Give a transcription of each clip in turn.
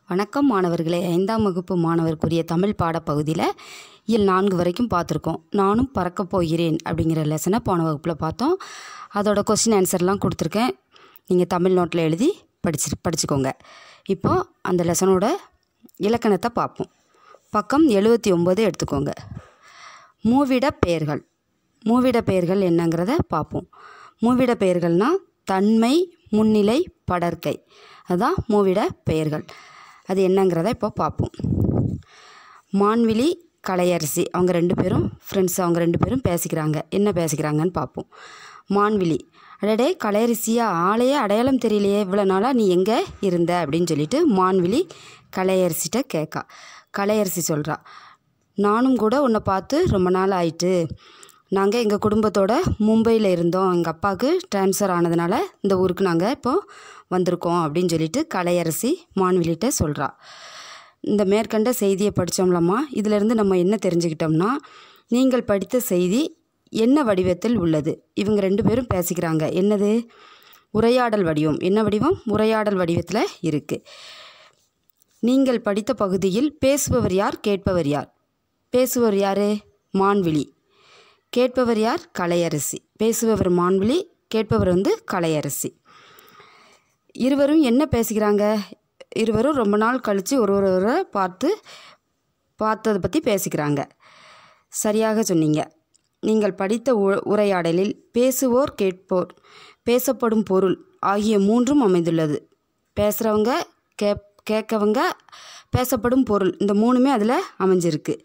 வணக்கம் மாணவர்களே ஐந்தாம் வகுப்பு மாணவருக்குரிய தமிழ் பாடப்பகுதியில் இயல் நான்கு வரைக்கும் பார்த்துருக்கோம் நானும் பறக்கப் போகிறேன் அப்படிங்கிற லெசனை போன வகுப்பில் பார்த்தோம் அதோட கொஸ்டின் ஆன்சர்லாம் கொடுத்துருக்கேன் நீங்கள் தமிழ் நோட்டில் எழுதி படிச்சு படிச்சுக்கோங்க இப்போது அந்த லெசனோட இலக்கணத்தை பார்ப்போம் பக்கம் எழுபத்தி ஒம்பது எடுத்துக்கோங்க மூவிட பெயர்கள் மூவிட பெயர்கள் என்னங்கிறத பார்ப்போம் மூவிட பெயர்கள்னால் தன்மை முன்னிலை படர்க்கை அதுதான் மூவிட பெயர்கள் அது என்னங்கிறத இப்போ பார்ப்போம் மான்விழி கலையரசி அவங்க ரெண்டு பேரும் ஃப்ரெண்ட்ஸ் அவங்க ரெண்டு பேரும் பேசிக்கிறாங்க என்ன பேசிக்கிறாங்கன்னு பார்ப்போம் மான்விழி அடடே கலையரசியா ஆளையே அடையாளம் தெரியலையே இவ்வளோ நாளாக நீ எங்கே இருந்த அப்படின்னு சொல்லிட்டு மான்விழி கலையரசிட்ட கேட்கா கலையரசி சொல்கிறா நானும் கூட உன்னை பார்த்து ரொம்ப நாள் ஆயிட்டு நாங்கள் எங்கள் குடும்பத்தோட மும்பையில் இருந்தோம் எங்கள் அப்பாவுக்கு ட்ரான்ஸ்ஃபர் ஆனதுனால இந்த ஊருக்கு நாங்கள் இப்போது வந்திருக்கோம் அப்படின்னு சொல்லிட்டு கலையரசி மான்விலிட்ட சொல்கிறா இந்த மேற்கண்ட செய்தியை படித்தோம்லம்மா இதிலிருந்து நம்ம என்ன தெரிஞ்சுக்கிட்டோம்னா நீங்கள் படித்த செய்தி என்ன வடிவத்தில் உள்ளது இவங்க ரெண்டு பேரும் பேசிக்கிறாங்க என்னது உரையாடல் வடிவம் என்ன வடிவம் உரையாடல் வடிவத்தில் இருக்குது நீங்கள் படித்த பகுதியில் பேசுபவர் யார் கேட்பவர் யார் பேசுபவர் யார் மான்விழி கேட்பவர் யார் கலையரசி பேசுபவர் மான்விழி கேட்பவர் வந்து கலையரசி இருவரும் என்ன பேசிக்கிறாங்க இருவரும் ரொம்ப நாள் கழித்து ஒரு ஒருவரை பார்த்து பார்த்ததை பற்றி பேசிக்கிறாங்க சரியாக சொன்னீங்க நீங்கள் படித்த உ உரையாடலில் பேசுவோர் கேட்போர் பேசப்படும் பொருள் ஆகிய மூன்றும் அமைந்துள்ளது பேசுகிறவங்க கே கேட்கவங்க பேசப்படும் பொருள் இந்த மூணுமே அதில் அமைஞ்சிருக்கு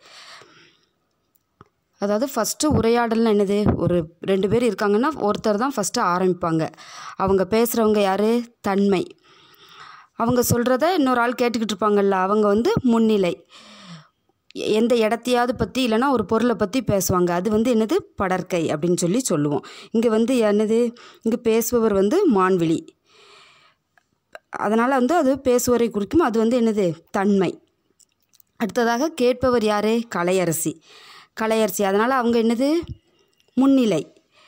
அதாவது ஃபஸ்ட்டு உரையாடல்னு என்னது ஒரு ரெண்டு பேர் இருக்காங்கன்னா ஒருத்தர் தான் ஃபஸ்ட்டு ஆரம்பிப்பாங்க அவங்க பேசுகிறவங்க யார் தன்மை அவங்க சொல்கிறத இன்னொரு ஆள் கேட்டுக்கிட்டு இருப்பாங்கல்ல அவங்க வந்து முன்னிலை எந்த இடத்தையாவது பற்றி இல்லைனா ஒரு பொருளை பற்றி பேசுவாங்க அது வந்து என்னது படற்கை அப்படின்னு சொல்லி சொல்லுவோம் இங்கே வந்து என்னது இங்கே பேசுபவர் வந்து மான்விழி அதனால் வந்து அது பேசுவரை குறிக்கும் அது வந்து என்னது தன்மை அடுத்ததாக கேட்பவர் யார் கலையரசி கலையரசி அதனால் அவங்க என்னது முன்னிலை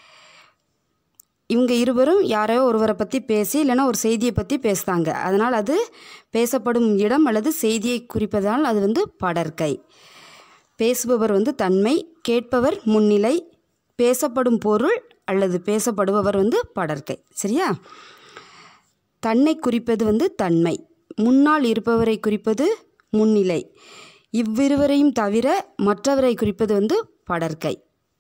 இவங்க இருவரும் யாரையோ ஒருவரை பற்றி பேசி இல்லைன்னா ஒரு செய்தியை பற்றி பேசுகிறாங்க அதனால் அது பேசப்படும் இடம் அல்லது செய்தியை குறிப்பதால் அது வந்து படற்கை பேசுபவர் வந்து தன்மை கேட்பவர் முன்னிலை பேசப்படும் பொருள் அல்லது பேசப்படுபவர் வந்து படற்கை சரியா தன்னை குறிப்பது வந்து தன்மை முன்னால் இருப்பவரை குறிப்பது முன்னிலை இவ்விருவரையும் தவிர மற்றவரை குறிப்பது வந்து படற்கை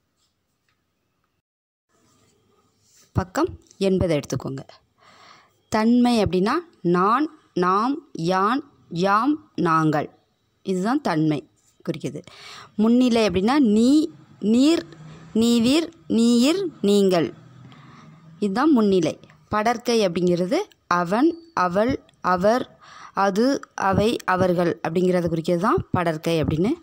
பக்கம் எண்பது எடுத்துக்கோங்க தன்மை அப்படின்னா நான் நாம் யான் யாம் நாங்கள் இதுதான் தன்மை குறிக்குது முன்னிலை அப்படின்னா நீ நீர் நீவீர் நீயிர் நீங்கள் இதுதான் முன்னிலை படற்கை அப்படிங்கிறது அவன் அவள் அவர் அது அவை அவர்கள் அப்படிங்கிறத குறிக்கிறது தான் படற்கை அப்படின்னு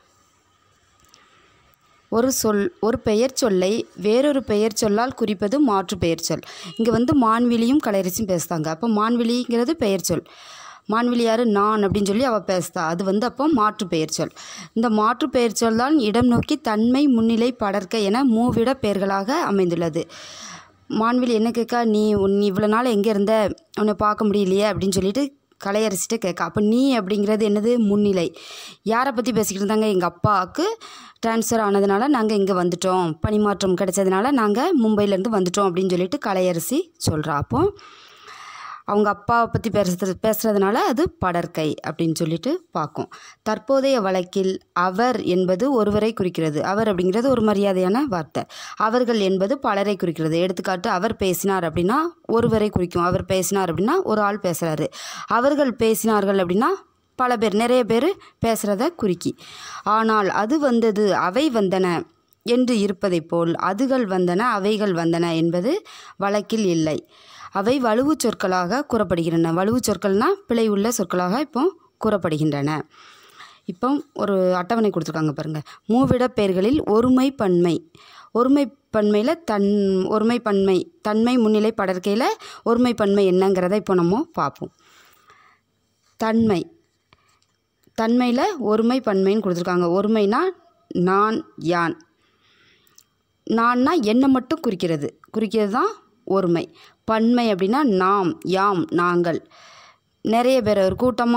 ஒரு சொல் ஒரு பெயர் சொல்லை வேறொரு பெயர் சொல்லால் குறிப்பது மாற்று பெயர் சொல் இங்கே வந்து மான்விழியும் கலையரசியும் பேசுகிறாங்க அப்போ மான்விழிங்கிறது பெயர் சொல் மான்விழி யார் நான் அப்படின்னு சொல்லி அவள் பேசுதா அது வந்து அப்போ மாற்று பெயர் சொல் இந்த மாற்று பெயர் சொல் தான் இடம் நோக்கி தன்மை முன்னிலை படற்கை என மூவிட பெயர்களாக அமைந்துள்ளது மான்விழி என்ன கேட்கா நீ உன் இவ்வளோ நாள் எங்கே இருந்த உன்னை பார்க்க முடியலையே அப்படின்னு சொல்லிட்டு கலையரசிட்ட கேட்க அப்போ நீ அப்படிங்கிறது என்னது முன்னிலை யாரை பற்றி பேசிக்கிட்டு இருந்தாங்க எங்கள் அப்பாவுக்கு ட்ரான்ஸ்ஃபர் ஆனதுனால நாங்கள் இங்கே வந்துட்டோம் பணிமாற்றம் கிடைச்சதுனால நாங்கள் மும்பையிலேருந்து வந்துட்டோம் அப்படின்னு சொல்லிட்டு கலையரசி சொல்கிறா அப்போ அவங்க அப்பாவை பற்றி பேசுறது பேசுகிறதுனால அது படற்கை அப்படின்னு சொல்லிட்டு பார்க்கும் தற்போதைய வழக்கில் அவர் என்பது ஒருவரை குறிக்கிறது அவர் அப்படிங்கிறது ஒரு மரியாதையான வார்த்தை அவர்கள் என்பது பலரை குறிக்கிறது எடுத்துக்காட்டு அவர் பேசினார் அப்படின்னா ஒருவரை குறிக்கும் அவர் பேசினார் அப்படின்னா ஒரு ஆள் பேசுகிறாரு அவர்கள் பேசினார்கள் அப்படின்னா பல பேர் நிறைய பேர் பேசுகிறத குறிக்கி ஆனால் அது வந்தது அவை வந்தன என்று இருப்பதைப் போல் அதுகள் வந்தன அவைகள் வந்தன என்பது வழக்கில் இல்லை அவை வலுவு சொற்களாக கூறப்படுகின்றன வலுவு சொற்கள்னால் பிழை உள்ள சொற்களாக இப்போ கூறப்படுகின்றன இப்போ ஒரு அட்டவணை கொடுத்துருக்காங்க பாருங்கள் மூவிட பெயர்களில் ஒருமை பன்மை ஒருமை பன்மையில் தன் ஒருமை பன்மை தன்மை முன்னிலை படற்கையில் ஒருமை பன்மை என்னங்கிறத இப்போ நம்ம பார்ப்போம் தன்மை தன்மையில் ஒருமை பன்மைன்னு கொடுத்துருக்காங்க ஒருமைனா நான் யான் நான்னா என்னை மட்டும் குறிக்கிறது குறிக்கிறது தான் ஒருமை பன்மை அப்படின்னா நாம் யாம் நாங்கள் நிறைய பேர் ஒரு கூட்டமாக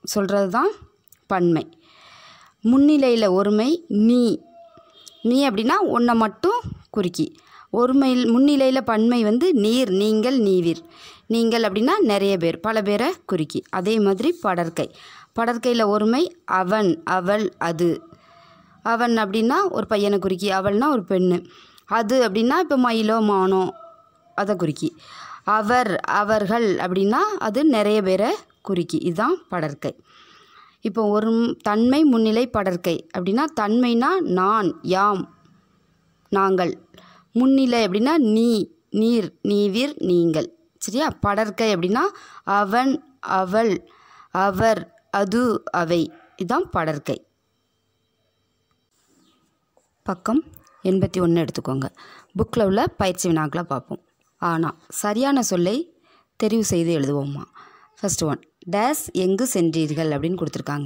சொல்கிறது தான் பன்மை முன்னிலையில் ஒருமை நீ நீ அப்படின்னா ஒன்றை மட்டும் குறிக்கி ஒருமையில் முன்னிலையில் பன்மை வந்து நீர் நீங்கள் நீவிர் நீங்கள் அப்படின்னா நிறைய பேர் பல பேரை குறிக்கி அதே மாதிரி படற்கை படற்கையில் ஒருமை அவன் அவள் அது அவன் அப்படின்னா ஒரு பையனை குறிக்கி அவள்னா ஒரு பெண்ணு அது அப்படின்னா இப்போ மயிலோ மானோ அதை குறிக்கி அவர் அவர்கள் அப்படின்னா அது நிறைய பேரை குறிக்கி இதுதான் படற்கை இப்போ ஒரு தன்மை முன்னிலை படற்கை அப்படின்னா தன்மைனா நான் யாம் நாங்கள் முன்னிலை அப்படின்னா நீ நீர் நீவிர் நீங்கள் சரியா படற்கை அப்படின்னா அவன் அவள் அவர் அது அவை இதுதான் படற்கை பக்கம் எண்பத்தி ஒன்று எடுத்துக்கோங்க புக்கில் உள்ள பயிற்சி வினாக்களை பார்ப்போம் ஆனால் சரியான சொல்லை தெரிவு செய்து எழுதுவோம்மா ஃபர்ஸ்ட் ஒன் டேஸ் எங்கு சென்றீர்கள் அப்படின்னு கொடுத்துருக்காங்க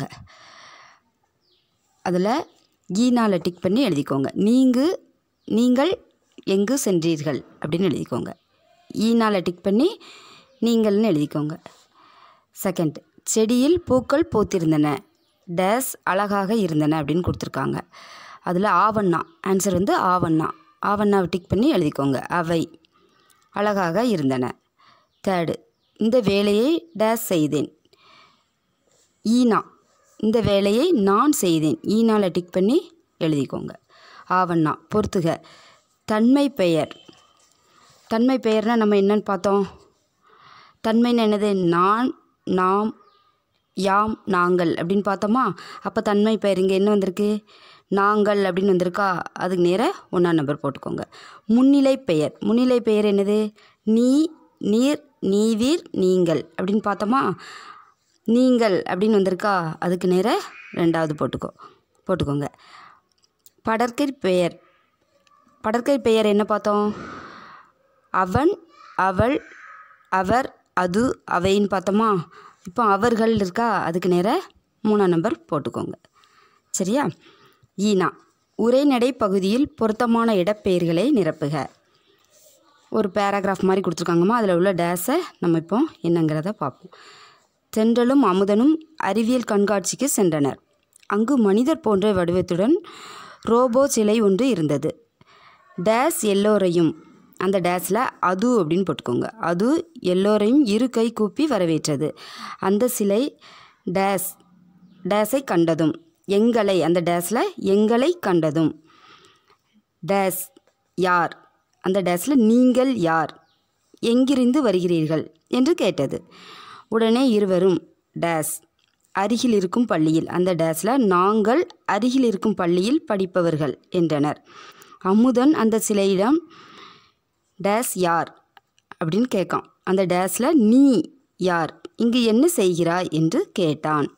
அதில் ஈனால் டிக் பண்ணி எழுதிக்கோங்க நீங்கு நீங்கள் எங்கு சென்றீர்கள் அப்படின்னு எழுதிக்கோங்க ஈனால் டிக் பண்ணி நீங்கள்னு எழுதிக்கோங்க செகண்ட் செடியில் பூக்கள் பூத்திருந்தன டேஸ் அழகாக இருந்தன அப்படின்னு கொடுத்துருக்காங்க அதில் ஆவண்ணா ஆன்சர் வந்து ஆவண்ணா ஆவண்ணாவை டிக் பண்ணி எழுதிக்கோங்க அவை அழகாக இருந்தன தேர்டு இந்த வேலையை டேஸ் செய்தேன் ஈனா இந்த வேலையை நான் செய்தேன் ஈனால டிக் பண்ணி எழுதிக்கோங்க ஆவண்ணா பொறுத்துக தன்மை பெயர் தன்மை பெயர்னால் நம்ம என்னன்னு பார்த்தோம் தன்மைன்னு என்னது நான் நாம் யாம் நாங்கள் அப்படின்னு பார்த்தோமா அப்போ தன்மை பெயர் இங்கே என்ன வந்திருக்கு நாங்கள் அப்படின்னு வந்திருக்கா அதுக்கு நேராக ஒன்றாம் நம்பர் போட்டுக்கோங்க முன்னிலை பெயர் முன்னிலை பெயர் என்னது நீ நீர் நீவீர் நீங்கள் அப்படின்னு பார்த்தோமா நீங்கள் அப்படின்னு வந்திருக்கா அதுக்கு நேராக ரெண்டாவது போட்டுக்கோ போட்டுக்கோங்க படற்கை பெயர் படற்கை பெயர் என்ன பார்த்தோம் அவன் அவள் அவர் அது அவைன்னு பார்த்தோமா இப்போ அவர்கள் இருக்கா அதுக்கு நேராக மூணாம் நம்பர் போட்டுக்கோங்க சரியா ஈனா உரைநடை பகுதியில் பொருத்தமான இடப்பெயர்களை நிரப்புக ஒரு பேராகிராஃப் மாதிரி கொடுத்துருக்காங்கம்மா அதில் உள்ள டேஸை நம்ம இப்போ என்னங்கிறத பார்ப்போம் தென்றலும் அமுதனும் அறிவியல் கண்காட்சிக்கு சென்றனர் அங்கு மனிதர் போன்ற வடிவத்துடன் ரோபோ சிலை ஒன்று இருந்தது டேஸ் எல்லோரையும் அந்த டேஸில் அது அப்படின்னு போட்டுக்கோங்க அது எல்லோரையும் இரு கை கூப்பி வரவேற்றது அந்த சிலை டேஸ் டேஸை கண்டதும் எங்களை அந்த டேஸில் எங்களை கண்டதும் டேஸ் யார் அந்த டேஸில் நீங்கள் யார் எங்கிருந்து வருகிறீர்கள் என்று கேட்டது உடனே இருவரும் டேஸ் அருகில் இருக்கும் பள்ளியில் அந்த டேஸில் நாங்கள் அருகில் இருக்கும் பள்ளியில் படிப்பவர்கள் என்றனர் அமுதன் அந்த சிலையிடம் டேஸ் யார் அப்படின்னு கேட்கான் அந்த டேஸில் நீ யார் இங்கு என்ன செய்கிறாய் என்று கேட்டான்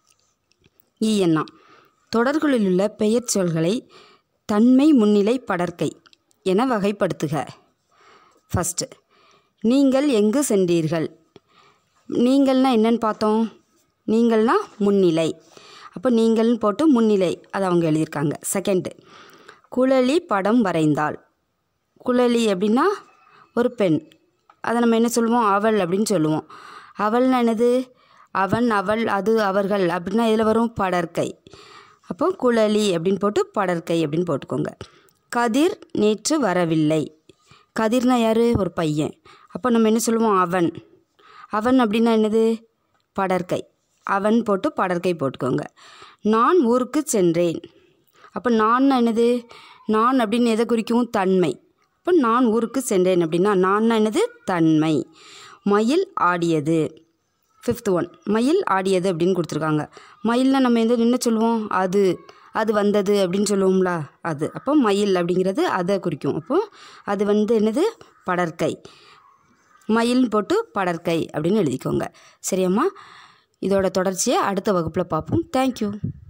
ஈ எண்ணா தொடர்களில் உள்ள பெயர் சொல்களை தன்மை முன்னிலை படற்கை என வகைப்படுத்துக ஃபஸ்ட்டு நீங்கள் எங்கு சென்றீர்கள் நீங்கள்னா என்னன்னு பார்த்தோம் நீங்கள்னா முன்னிலை அப்போ நீங்கள்னு போட்டு முன்னிலை அதை அவங்க எழுதியிருக்காங்க செகண்டு குழலி படம் வரைந்தாள் குழலி அப்படின்னா ஒரு பெண் அதை நம்ம என்ன சொல்லுவோம் அவள் அப்படின்னு சொல்லுவோம் அவள்னா என்னது அவன் அவள் அது அவர்கள் அப்படின்னா இதில் வரும் படற்கை அப்போ குழலி அப்படின்னு போட்டு படற்கை அப்படின்னு போட்டுக்கோங்க கதிர் நேற்று வரவில்லை கதிர்னா யார் ஒரு பையன் அப்போ நம்ம என்ன சொல்லுவோம் அவன் அவன் அப்படின்னா என்னது படற்கை அவன் போட்டு படற்கை போட்டுக்கோங்க நான் ஊருக்கு சென்றேன் அப்போ நான் என்னது நான் அப்படின்னு எதை குறிக்கும் தன்மை இப்போ நான் ஊருக்கு சென்றேன் அப்படின்னா நான் என்னது தன்மை மயில் ஆடியது ஃபிஃப்த் ஒன் மயில் ஆடியது அப்படின்னு கொடுத்துருக்காங்க மயில்னா நம்ம எந்த என்ன சொல்லுவோம் அது அது வந்தது அப்படின்னு சொல்லுவோம்ல அது அப்போ மயில் அப்படிங்கிறது அதை குறிக்கும் அப்போது அது வந்து என்னது படற்கை மயில் போட்டு படற்கை அப்படின்னு எழுதிக்கோங்க சரியாம்மா இதோட தொடர்ச்சியை அடுத்த வகுப்பில் பார்ப்போம் தேங்க்யூ